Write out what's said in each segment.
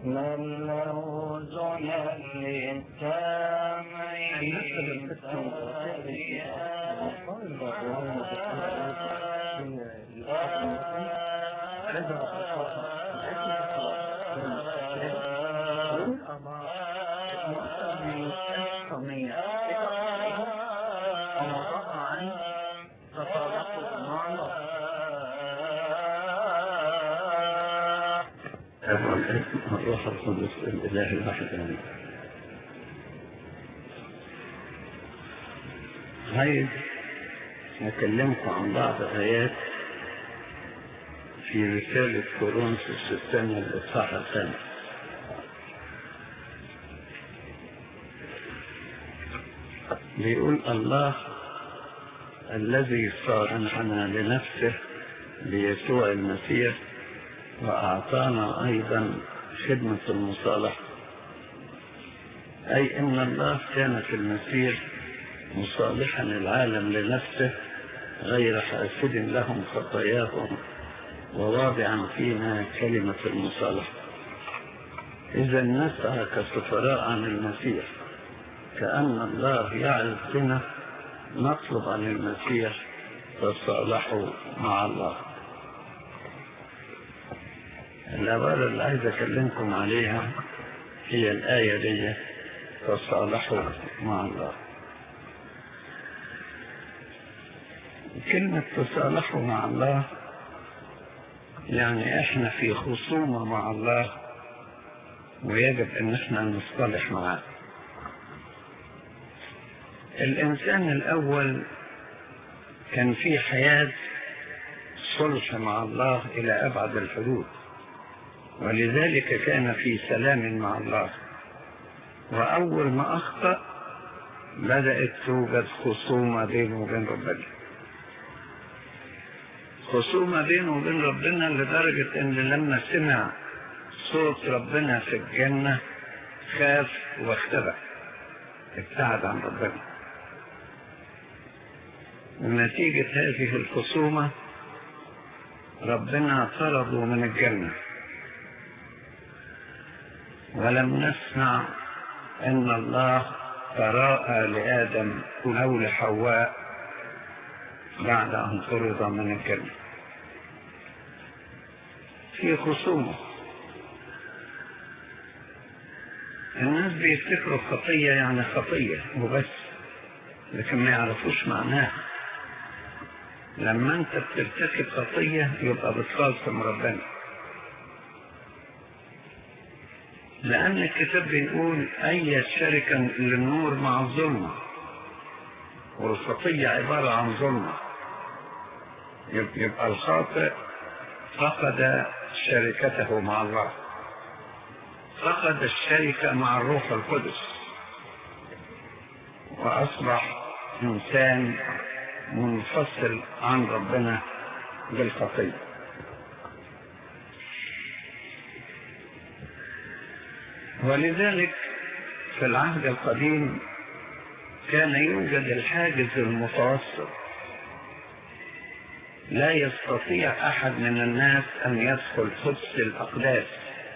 من له زنا الروح القدس الإله الواحد آمين عايز أكلمكم عن بعض آيات في رسالة كورنثوس الثانية الإصحاح الثاني بيقول الله الذي صارحنا لنفسه بيسوع المسيح وأعطانا أيضا خدمة المصالحة أي أن الله كان في المسيح مصالحا العالم لنفسه غير حاسد لهم خطاياهم وواضعا فينا كلمة المصالحة إذا نسعى كسفراء عن المسيح كأن الله يعرف بنا نطلب عن المسيح تصالحوا مع الله العبارة اللي عايز أكلمكم عليها هي الآية دي تصالحوا مع الله كلمة تصالحوا مع الله يعني احنا في خصومة مع الله ويجب ان احنا نصطلح معاه الانسان الاول كان في حياة صلح مع الله الى ابعد الحدود ولذلك كان في سلام مع الله واول ما اخطأ بدأت توجد خصومة بينه وبين ربنا خصومة بينه وبين ربنا لدرجة ان لما سمع صوت ربنا في الجنة خاف واختبأ ابتعد عن ربنا ونتيجة هذه الخصومة ربنا طرده من الجنة ولم نسمع ان الله تراءى لآدم أو لحواء بعد أن طرد من الجنة في خصومة الناس بيفتكروا خطية يعني خطية وبس لكن ما يعرفوش معناها لما انت بترتكب خطية يبقى بتخاصم ربنا لأن الكتاب بيقول أي شركة للنور مع الظلمة والخطية عبارة عن ظلمة يبقى الخاطئ فقد شركته مع الله فقد الشركة مع الروح القدس وأصبح إنسان منفصل عن ربنا بالخطية ولذلك في العهد القديم كان يوجد الحاجز المتوسط لا يستطيع أحد من الناس أن يدخل قدس الأقداس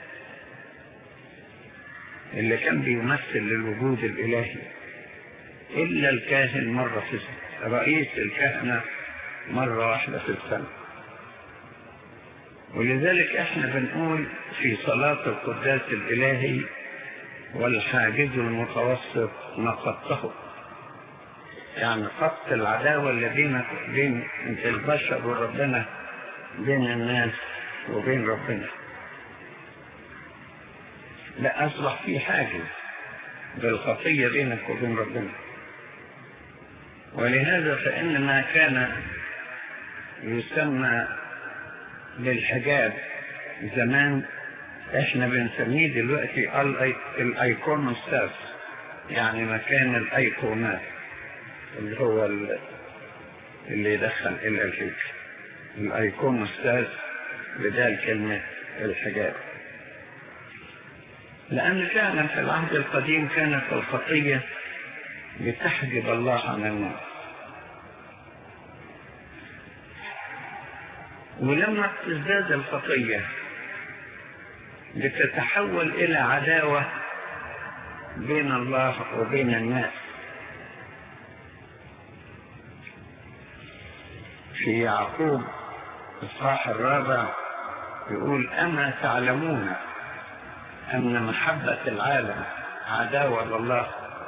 اللي كان بيمثل الوجود الإلهي إلا الكاهن مرة في السنة رئيس الكهنة مرة واحدة في السنة ولذلك احنا بنقول في صلاة القداس الإلهي والحاجز المتوسط نقضته يعني خط العداوة اللي بين بين البشر وربنا بين الناس وبين ربنا لا أصبح في حاجز بالخطية بينك وبين ربنا ولهذا فإن ما كان يسمى بالحجاب زمان احنا بنسميه دلوقتي الايقونوستاس يعني مكان الايقونات اللي هو اللي يدخل الى الهيكل الايقونوستاس بدال كلمة الحجاب لأن فعلا في العهد القديم كانت الخطية بتحجب الله عن الناس ولما تزداد الخطية بتتحول إلى عداوة بين الله وبين الناس في يعقوب الصاح الرابع يقول أما تعلمون أن محبة العالم عداوة لله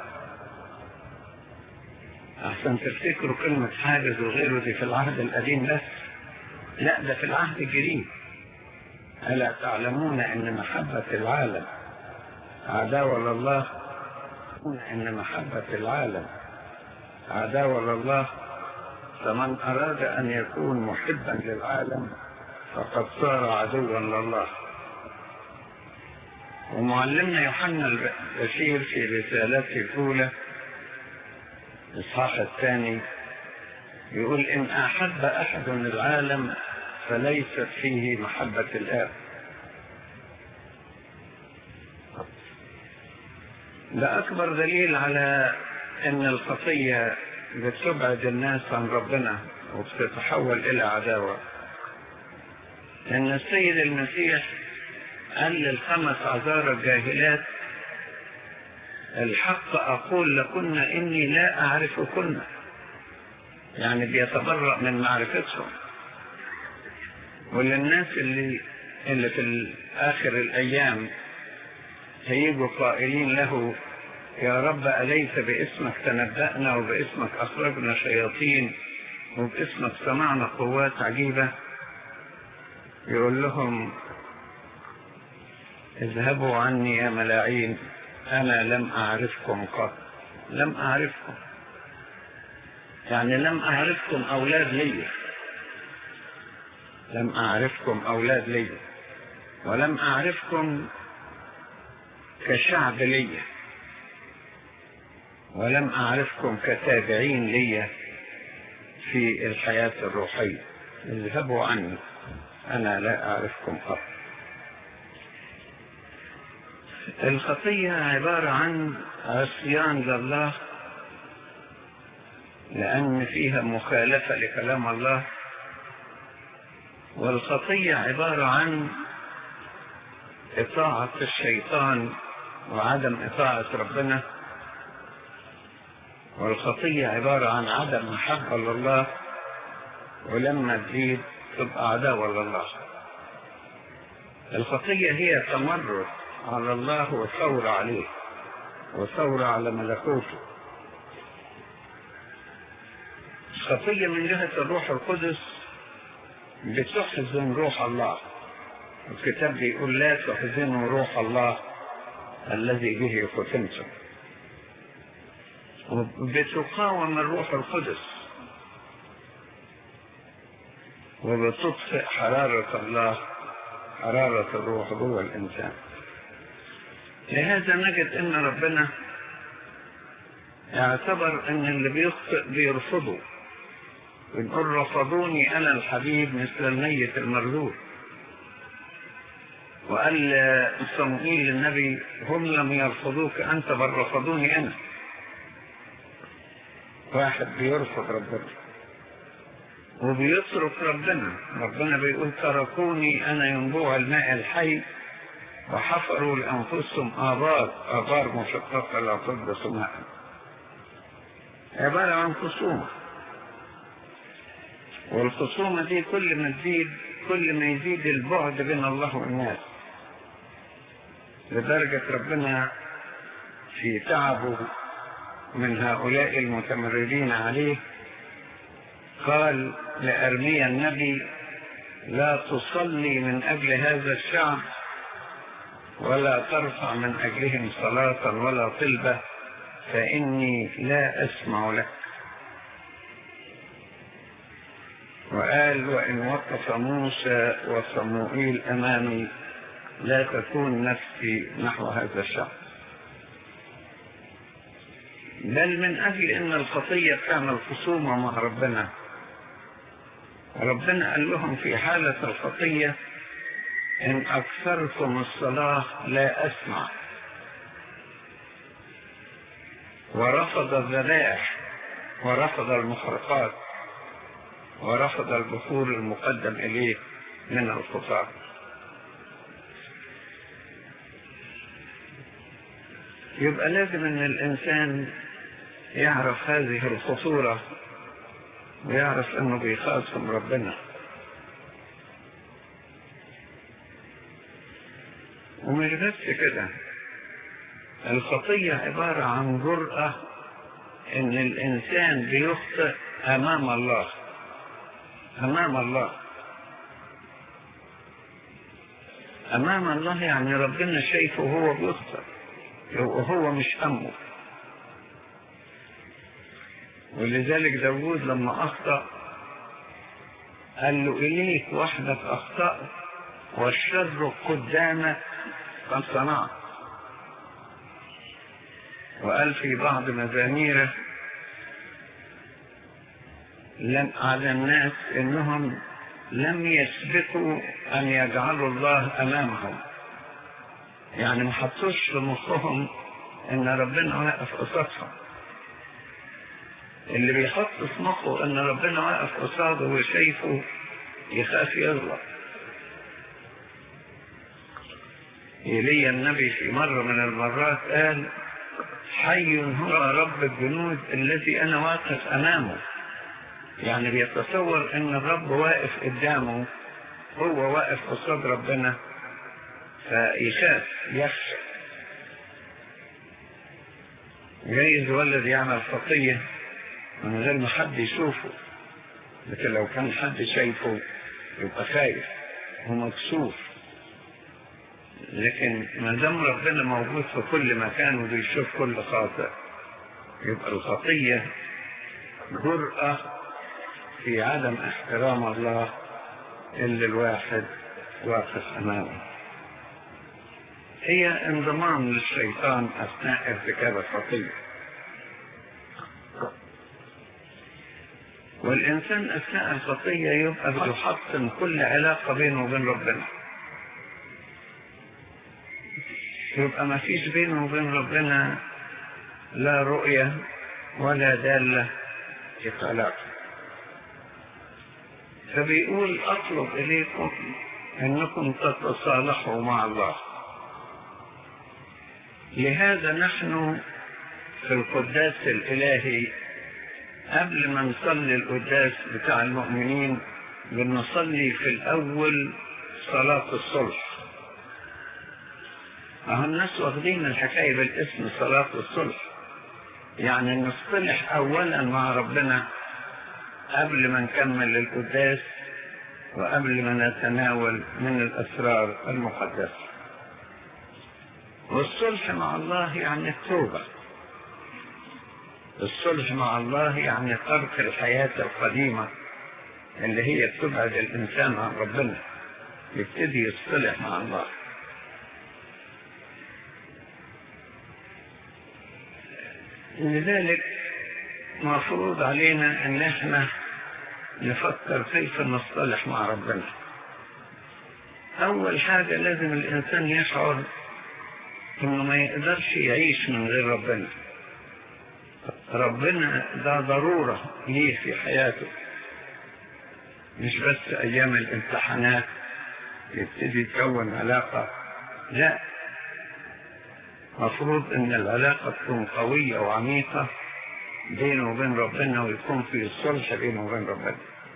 عشان تفتكروا كلمة حاجز وغيره دي في العهد القديم بس لا ده في العهد الجديد ألا تعلمون أن محبة العالم عداوة لله أن محبة العالم عداوة لله فمن أراد أن يكون محبا للعالم فقد صار عدوا لله ومعلمنا يوحنا البشير في رسالته الأولى الإصحاح الثاني يقول إن أحب أحد العالم فليست فيه محبة الآب ده أكبر دليل على أن الخطية بتبعد الناس عن ربنا وبتتحول إلى عداوة لأن السيد المسيح قال للخمس عذار الجاهلات الحق أقول لكن إني لا أعرفكن يعني بيتبرأ من معرفتهم وللناس اللي اللي في آخر الأيام هيجوا قائلين له يا رب أليس باسمك تنبأنا وباسمك أخرجنا شياطين وباسمك سمعنا قوات عجيبة يقول لهم اذهبوا عني يا ملاعين أنا لم أعرفكم قط لم أعرفكم يعني لم أعرفكم أولاد لي لم أعرفكم أولاد لي ولم أعرفكم كشعب لي ولم أعرفكم كتابعين لي في الحياة الروحية اذهبوا عني أنا لا أعرفكم قط الخطية عبارة عن عصيان لله لأن فيها مخالفة لكلام الله والخطية عبارة عن إطاعة الشيطان وعدم إطاعة ربنا والخطية عبارة عن عدم محبة لله ولما تزيد تبقى عداوة لله الخطية هي تمرد على الله وثورة عليه وثورة على ملكوته الخطية من جهة الروح القدس بتحزن روح الله الكتاب بيقول لا تحزنوا روح الله الذي به ختمتم بتقاوم الروح القدس وبتطفئ حرارة الله حرارة الروح جوه الإنسان لهذا نجد ان ربنا اعتبر ان اللي بيخطئ بيرفضه بنقول رفضوني انا الحبيب مثل الميت المرزوق وقال صموئيل للنبي هم لم يرفضوك انت بل رفضوني انا واحد بيرفض ربنا وبيترك ربنا ربنا بيقول تركوني انا ينبوع الماء الحي وحفروا لأنفسهم آبار آبار مشققة لا تلبس ماء عبارة عن خصومة والخصومة دي كل ما تزيد كل ما يزيد البعد بين الله والناس لدرجة ربنا في تعبه من هؤلاء المتمردين عليه قال لأرميا النبي لا تصلي من أجل هذا الشعب ولا ترفع من أجلهم صلاة ولا طلبة فإني لا أسمع لك وقال وإن وقف موسى وصموئيل أمامي لا تكون نفسي نحو هذا الشعب بل من أجل أن الخطية تعمل خصومة مع ربنا ربنا قال لهم في حالة الخطية إن أكثرتم الصلاة لا أسمع ورفض الذبائح ورفض المخرقات ورفض البخور المقدم إليه من الخطاة يبقى لازم ان الانسان يعرف هذه الخطورة ويعرف انه بيخاصم ربنا ومش بس كده الخطية عبارة عن جرأة ان الانسان بيخطئ امام الله امام الله امام الله يعني ربنا شايفه وهو بيخطئ وهو مش همه ولذلك داود لما اخطأ قال له اليك وحدك اخطأت والشر قدامك قد صنعت وقال في بعض مزاميره لم على الناس انهم لم يثبتوا ان يجعلوا الله امامهم يعني ما حطوش في مخهم ان ربنا واقف قصادهم اللي بيحط في مخه ان ربنا واقف قصاده وشايفه يخاف يغلط إيليا النبي في مرة من المرات قال حي هو رب الجنود الذي أنا واقف أمامه يعني بيتصور ان الرب واقف قدامه هو واقف قصاد ربنا فيخاف يخشى جايز ولد يعمل خطية من غير ما حد يشوفه لكن لو كان حد شايفه يبقى خايف ومكسوف لكن ما دام ربنا موجود في كل مكان وبيشوف كل خاطئ يبقى الخطية جرأة في عدم احترام الله اللي الواحد واقف امامه هي انضمام للشيطان اثناء ارتكاب الخطيه والانسان اثناء الخطيه يبقى بيحطم كل علاقه بينه وبين ربنا يبقى ما فيش بينه وبين ربنا لا رؤيه ولا داله في علاقه فبيقول اطلب اليكم انكم تتصالحوا مع الله لهذا نحن في القداس الالهي قبل ما نصلي القداس بتاع المؤمنين بنصلي في الاول صلاة الصلح اهو الناس واخدين الحكاية بالاسم صلاة الصلح يعني نصطلح اولا مع ربنا قبل ما نكمل القداس وقبل ما نتناول من الأسرار المقدسة والصلح مع الله يعني التوبة الصلح مع الله يعني ترك الحياة القديمة اللي هي بتبعد الإنسان عن ربنا يبتدي يصطلح مع الله لذلك مفروض علينا ان احنا نفكر كيف نصطلح مع ربنا اول حاجة لازم الانسان يشعر انه ما يقدرش يعيش من غير ربنا ربنا ده ضرورة ليه في حياته مش بس ايام الامتحانات يبتدي يتكون علاقة لا مفروض ان العلاقة تكون قوية وعميقة بينه وبين ربنا ويكون في الصلح بينه وبين ربنا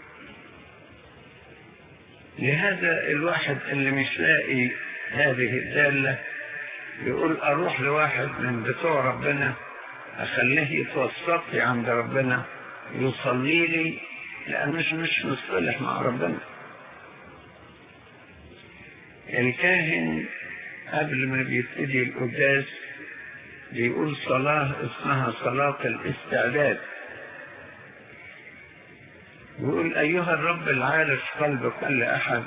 لهذا الواحد اللي مش لاقي هذه الدالة يقول اروح لواحد من بتوع ربنا اخليه يتوسط لي عند ربنا يصلي لي لان مش مش مصطلح مع ربنا الكاهن قبل ما بيبتدي القداس بيقول صلاة اسمها صلاة الاستعداد يقول أيها الرب العارف قلب كل أحد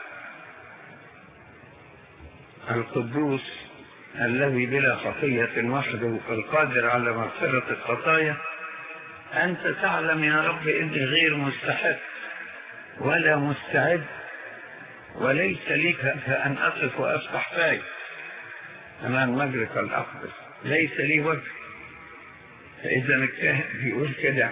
القدوس الذي بلا خطية وحده القادر على مغفرة الخطايا أنت تعلم يا رب إني غير مستحق ولا مستعد وليس لك فأن أقف وأفتح فاي أمام مجلس الأقدس ليس لي وجه فإذا الكاهن بيقول كده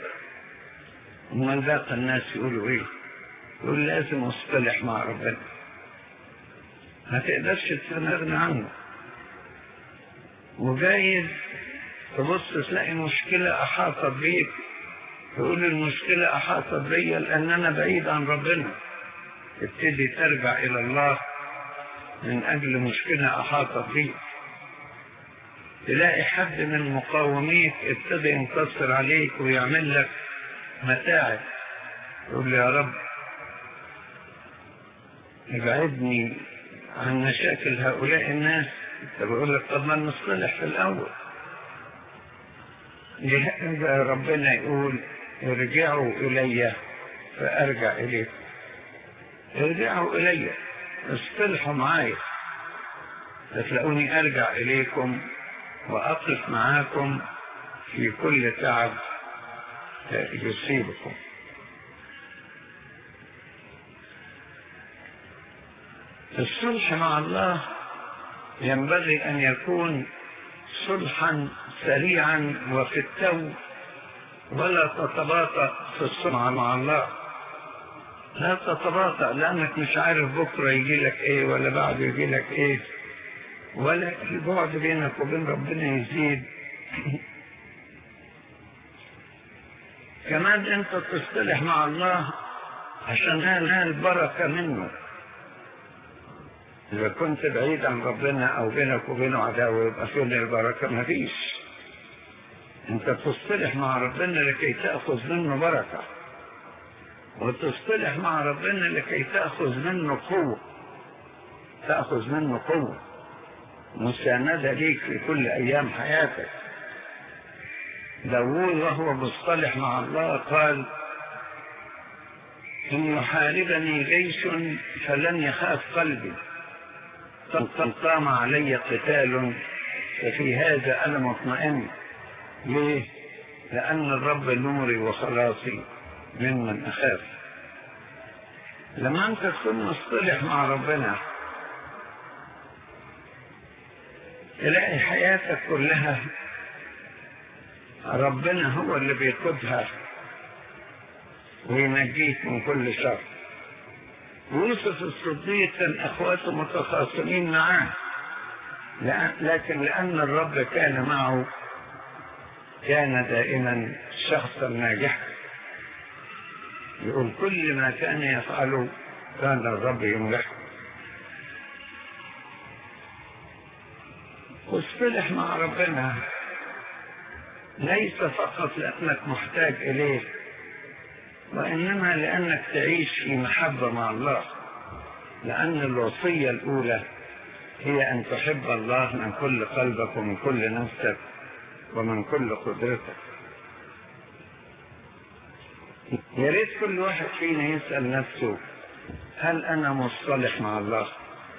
أمال باقي الناس يقولوا إيه؟ يقول لازم أصطلح مع ربنا ما تقدرش تستغنى عنه وجايز تبص تلاقي مشكلة أحاطت بيك تقول المشكلة أحاطت بيا لأن أنا بعيد عن ربنا تبتدي ترجع إلى الله من أجل مشكلة أحاطت بيك تلاقي حد من مقاوميك ابتدى ينتصر عليك ويعمل لك متاعب تقول يا رب ابعدني عن مشاكل هؤلاء الناس بقول لك طب ما نصلح في الأول لهذا ربنا يقول ارجعوا إلي فأرجع إليكم ارجعوا إلي اصطلحوا معايا فتلاقوني أرجع إليكم وأقف معاكم في كل تعب يصيبكم الصلح مع الله ينبغي أن يكون صلحا سريعا وفي التو ولا تتباطأ في الصلح مع الله لا تتباطأ لأنك مش عارف بكرة يجي لك إيه ولا بعده يجي لك إيه ولا البعد بينك وبين ربنا يزيد كمان أنت تصطلح مع الله عشان نال بركة منه إذا كنت بعيد عن ربنا أو بينك وبينه عداوة يبقى فين البركة مفيش أنت تصطلح مع ربنا لكي تأخذ منه بركة وتصطلح مع ربنا لكي تأخذ منه قوة تأخذ منه قوة مساندة ليك في كل أيام حياتك داوود وهو مصطلح مع الله قال إن يحاربني جيش فلن يخاف قلبي قد قام علي قتال ففي هذا أنا مطمئن ليه؟ لأن الرب نوري وخلاصي ممن أخاف لما أنت تكون مصطلح مع ربنا تلاقي حياتك كلها ربنا هو اللي بيقودها وينجيك من كل شر يوسف الصديق كان اخواته متخاصمين معاه لكن لان الرب كان معه كان دائما شخصا ناجحا يقول كل ما كان يفعله كان الرب ينجحه واصطلح مع ربنا ليس فقط لأنك محتاج إليه وإنما لأنك تعيش في محبة مع الله لأن الوصية الأولى هي أن تحب الله من كل قلبك ومن كل نفسك ومن كل قدرتك يا ريت كل واحد فينا يسأل نفسه هل أنا مصطلح مع الله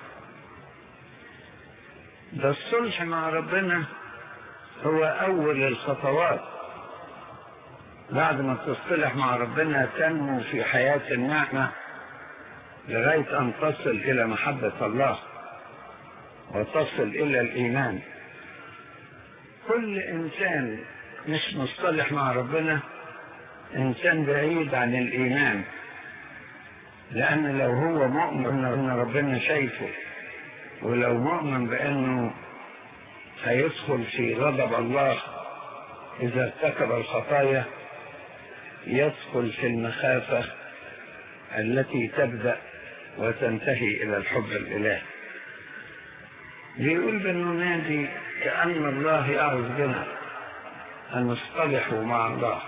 ده الصلح مع ربنا هو أول الخطوات بعد ما تصطلح مع ربنا تنمو في حياة النعمة لغاية أن تصل إلى محبة الله وتصل إلى الإيمان كل إنسان مش مصطلح مع ربنا إنسان بعيد عن الإيمان لأن لو هو مؤمن أن ربنا شايفه ولو مؤمن بأنه هيدخل في غضب الله إذا ارتكب الخطايا يدخل في المخافة التي تبدأ وتنتهي إلى الحب الإلهي بيقول بالنادي كأن الله يعرف بنا أن نصطلحوا مع الله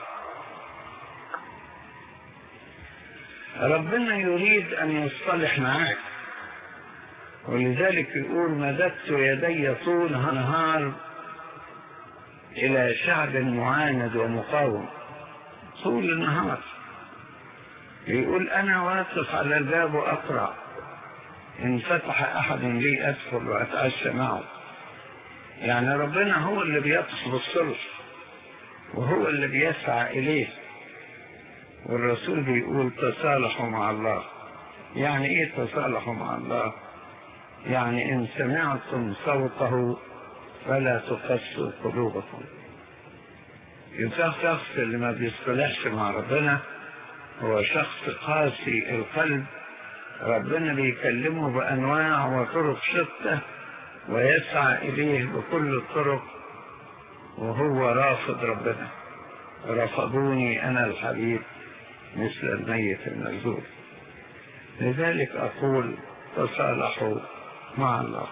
ربنا يريد أن يصطلح معك ولذلك يقول مددت يدي طول نهار إلى شعب معاند ومقاوم طول النهار يقول أنا واقف على الباب وأقرأ إن فتح أحد لي أدخل وأتعشى معه يعني ربنا هو اللي بيطلب الصلح وهو اللي بيسعى إليه والرسول بيقول تصالحوا مع الله يعني إيه تصالحوا مع الله يعني إن سمعتم صوته فلا تقسوا قلوبكم يبقى شخص اللي ما بيصطلحش مع ربنا هو شخص قاسي القلب ربنا بيكلمه بأنواع وطرق شتى ويسعى إليه بكل الطرق وهو رافض ربنا رفضوني أنا الحبيب مثل الميت المجذوب لذلك أقول تصالحوا مع الله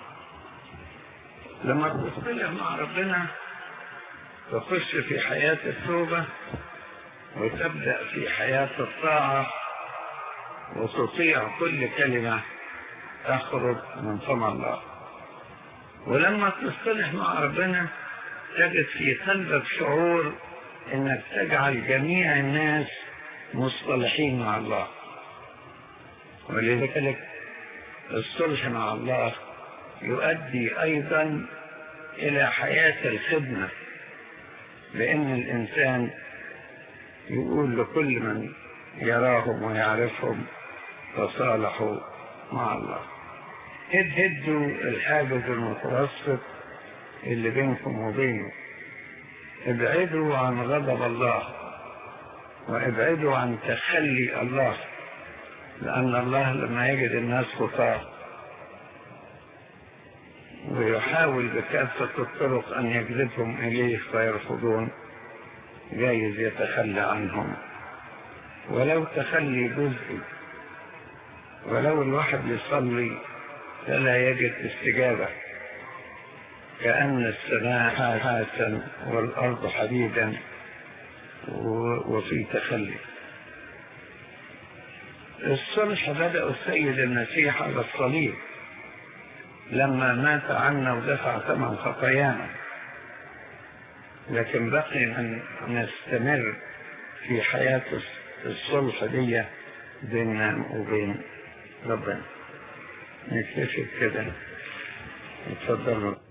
لما تصطلح مع ربنا تخش في حياة التوبة وتبدأ في حياة الطاعة وتطيع كل كلمة تخرج من فم الله ولما تصطلح مع ربنا تجد في قلبك شعور انك تجعل جميع الناس مصطلحين مع الله ولذلك الصلح مع الله يؤدي ايضا الى حياة الخدمة لان الانسان يقول لكل من يراهم ويعرفهم تصالحوا مع الله هد هدوا الحاجز المتوسط اللي بينكم وبينه ابعدوا عن غضب الله وابعدوا عن تخلي الله لأن الله لما يجد الناس خطاة ويحاول بكافة الطرق أن يجذبهم إليه فيرفضون جايز يتخلى عنهم ولو تخلي جزئي ولو الواحد يصلي فلا يجد استجابة كأن السماء حاسا والأرض حديدا وفي تخلي الصلح بدأ السيد المسيح على الصليب لما مات عنا ودفع ثمن خطايانا لكن بقي أن نستمر في حياة الصلح دي بيننا وبين ربنا نكتشف كده اتفضلوا